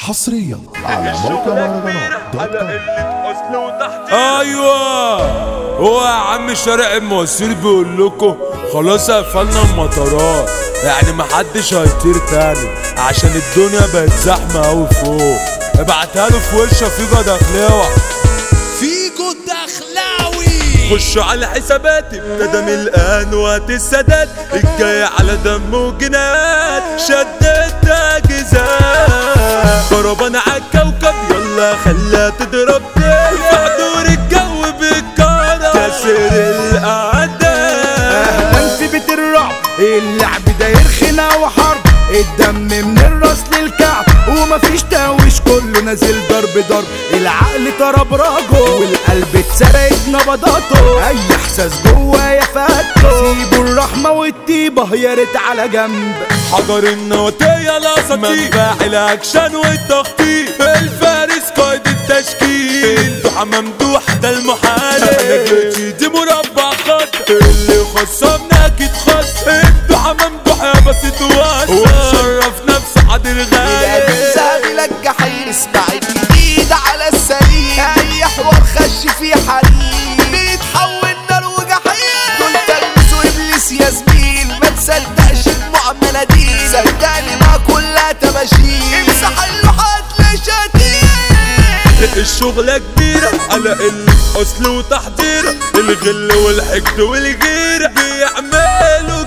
حصريا على موقع مهرجانات دوت كوم ايوه هو يا عم شارع المواسير بيقول لكم خلاص قفلنا المطارات يعني محدش هيطير تاني عشان الدنيا بقت زحمه قوي فوق ابعتها له في وشه فيجا دخلاوي فيجو الدخلاوي خشوا على حساباتي ابتدى من الان وقت السداد الجاي على دم وجنات شدت تاجزات ضربان على الكوكب يلا خليها تضرب تاني في حضور الجو بالكرة كسر الاعداء اهلا في بيت الرعب اللعب داير خناقه وحرب الدم من الراس للكعب ومفيش تاويش كله نازل ضرب ضرب العقل طرب راجه والقلب اتسرقت نبضاته اي احساس جوايا فاته سيبوا الرحمه والطيبه يا ريت على جنب حضر النوتية الاساطير منبع الاكشن والتخطيط الفارس قائد التشكيل دعا ممدوح ده المحارب انا جيتي دي مربع خط اللي خصمنا اكيد خص الدعا ممدوح يا بس توسع وشرف نفسه عادل غالي سامي لك جحيم اسمع الجديد على السريع اي حوار خش فيه حريم بيتحول نار وجحيم دول تلمسوا ابليس يا زميل ما تصدقش المعامله دي صدقني ما كلها تماشيل امسح اللوحات لشتيم الشغلة كبيرة على قلة أصل وتحضير الغل والحقد والغيرة بيعملوا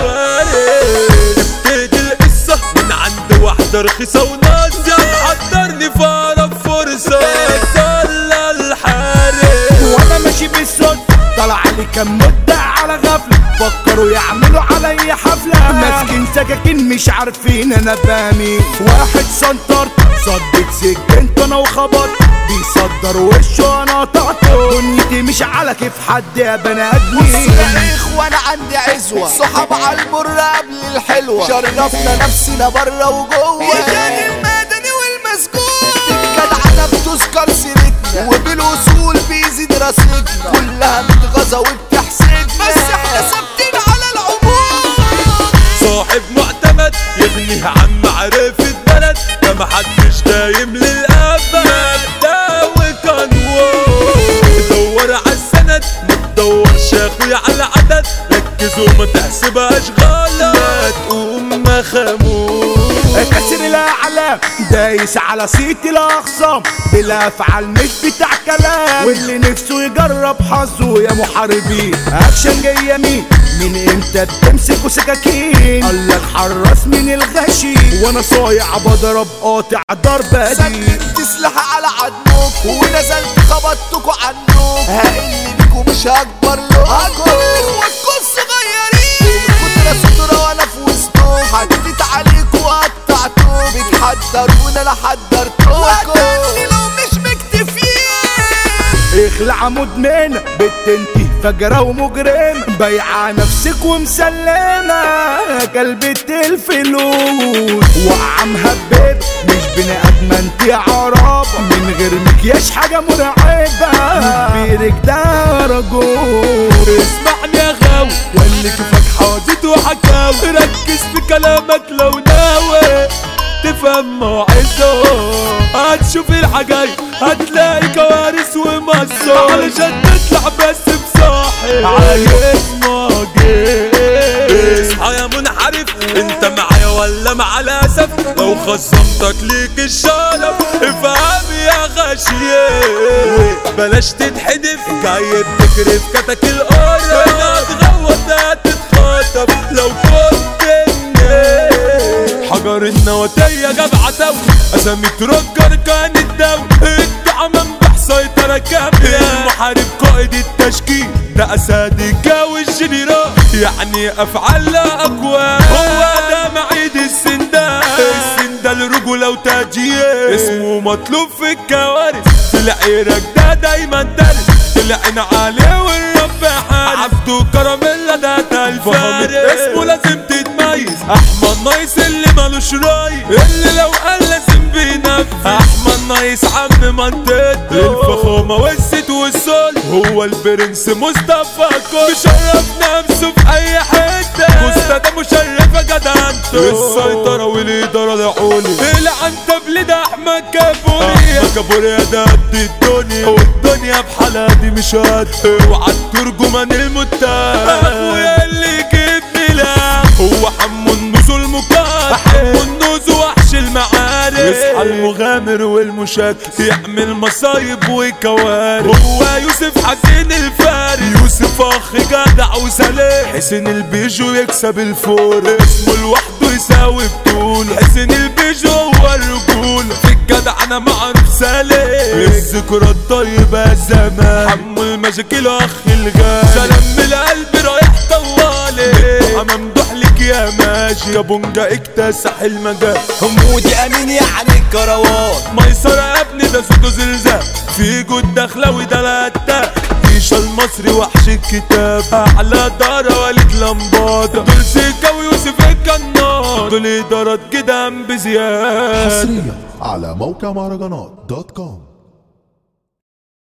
كوارث تبتدي القصة من عند واحدة رخيصة ونازية حضرني فارب فرصة صلى الحارس وانا ماشي بالصوت طلع لي كام مدة على غفلة فكروا يعملوا عليا حفلة ماسكين سكاكين مش عارفين انا بامي واحد سنطرت صدت سكنت انا وخبط بيصدر وشه انا قطعته دنيتي مش على كيف حد يا بني ادمين يا اخوان عندي عزوة صحاب على المر قبل الحلوة شرفنا نفسنا بره وجوه يا المدني والمسجون الجدعنة بتذكر سيرتنا وبالوصول بيزيد رصيدنا كلها متغاظة وبتحسدنا بس احنا ثابتين على العموم صاحب معتمد يغنيه عن معرفة بلد ده محدش دايم للأبد مبدأ وقانون دور على السند ما تدورش يا اخويا على عدد ركز وما تحسبهاش غلط لا تقوم ما خاموش كسر الاعلام دايس على صيت الاخصام بلا افعال مش بتاع كلام واللي نفسه يجرب حظه يا محاربين اكشن جاي مين من امتى بتمسكوا سكاكين قال لك حراس من الغشي وانا صايع بضرب قاطع ضربه دي سددت سلاح على عدمكم ونزلت خبطتكوا عنكم هقل بيكوا مش هكبر لكم هكبر اخواتكوا الصغيرين الكترة سترة وانا في وسطهم حددت عليكوا وقطعتكم بتحضرونا انا حضرتكم وقتلني لو مش مكتفين اخلع مدمنة بنت انتي فجرة ومجرمة بايعة نفسك ومسلمة كلبة الفلوس وقع مهبب مش بني ادمة انتي عرابة من غير مكياج حاجة مرعبة كبيرك ده رجول اسمعني يا غاوي ياللي كيفك حاطط وحكاوي ركز في كلامك لو ناوي تفهم موعظه هتشوف الحاجايب هتلاقي كوارث ومصة علشان تطلع بس بصاحب عايز مواجه اصحى يا منحرف انت معايا ولا مع الاسف لو خصمتك ليك الشرف افهم يا غشيه بلاش تتحدف جاي بتكرف كتك القرف هتغوط هتتخاطب لو كنت الناس حجر النواتية جاب عتاوي اسامي ترجر كان الدولي الدعاء منبح سيطرة كاملة المحارب قائد التشكيل ده اسادك والجنرال يعني افعال لا اقوال هو ده معيد السندال السندال رجولة وتاجير اسمه مطلوب في الكوارث في العيرك ده دايما دارس طلعنا عليه والرب حارس عبده كراميلا ده الفارس اسمه لازم تتميز احمد نايس اللي مالوش راي اللي لو قال لازم بينفذ احمد نايس عم منطقته الفخامة والست والصول هو البرنس مصطفى كل مشرف نفسه في اي حتة مستدى مشرفة جدعنته السيطرة والإدارة العليا العنتب لده احمد كابوريا احمد كابوريا ده قد الدنيا والدنيا بحالها دي مش قد اوعى الترجمان المتهم اخويا اللي جبني لا هو حمو النوز المكافح حمو النوز وحش المعارف يصحى المغامر والمشاكس يعمل مصايب وكوارث هو يوسف حسين الفارس يوسف اخ جدع وسلام حسين البيجو يكسب الفور اسمه لوحده يساوي بطول حسين البيجو هو الرجول في الجدع انا معروف سالم الذكرى الطيبة زمان حمو المشاكل اخ الغالي سلام من القلب رايح طوالي ممدوح لك يا ماشي يا بونجا اكتسح المجال حمودي امين يعني الكروان ميسر يا ابني ده صوته زلزال في جود دخلاوي ده الاتاك ايشا المصري وحش الكتاب اعلى دارة وليد لمبادة دول سيكا ويوسف الجنات دول ادارات كده بزيادة حصريا على موقع مهرجانات دوت كوم